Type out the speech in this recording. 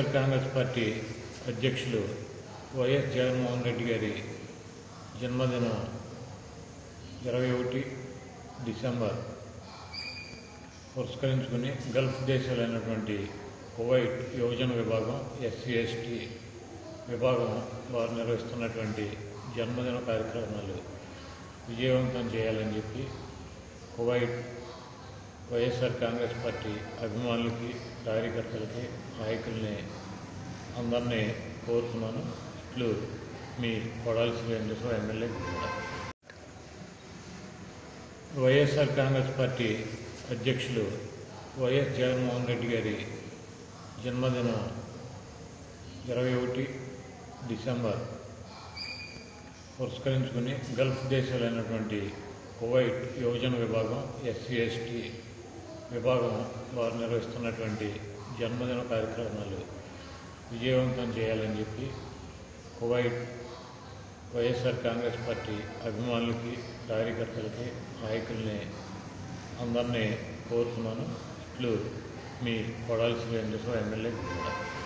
Congress party అధ్యక్షులు వైఎస్ జగన్మోహన్ రెడ్డి గారి జన్మదినం ఇరవై ఒకటి డిసెంబర్ పురస్కరించుకుని గల్ఫ్ దేశాలైనటువంటి కువైట్ యువజన విభాగం ఎస్సీ ఎస్టీ విభాగం వారు నిర్వహిస్తున్నటువంటి జన్మదిన కార్యక్రమాలు విజయవంతం చేయాలని చెప్పి కువైట్ వైఎస్ఆర్ కాంగ్రెస్ పార్టీ అభిమానులకి కార్యకర్తలకి నాయకుల్ని అందరినీ కోరుతున్నాను ఇట్లు మీ కొడాలి శ్రీనివాసరావు ఎమ్మెల్యే కూడా వైఎస్ఆర్ కాంగ్రెస్ పార్టీ అధ్యక్షులు వైఎస్ జగన్మోహన్ రెడ్డి గారి జన్మదినం ఇరవై ఒకటి డిసెంబర్ పురస్కరించుకుని గల్ఫ్ దేశాలైనటువంటి కువైట్ యువజన విభాగం ఎస్సీ ఎస్టీ విభాగం వారు నిర్వహిస్తున్నటువంటి జన్మదిన కార్యక్రమాలు విజయవంతం చేయాలని చెప్పి కువైట్ వైఎస్ఆర్ కాంగ్రెస్ పార్టీ అభిమానులకి కార్యకర్తలకి నాయకుల్ని అందరినీ కోరుతున్నాను ఇట్లు మీ కొడాలి శ్రీనివాసరావు ఎమ్మెల్యే కూడా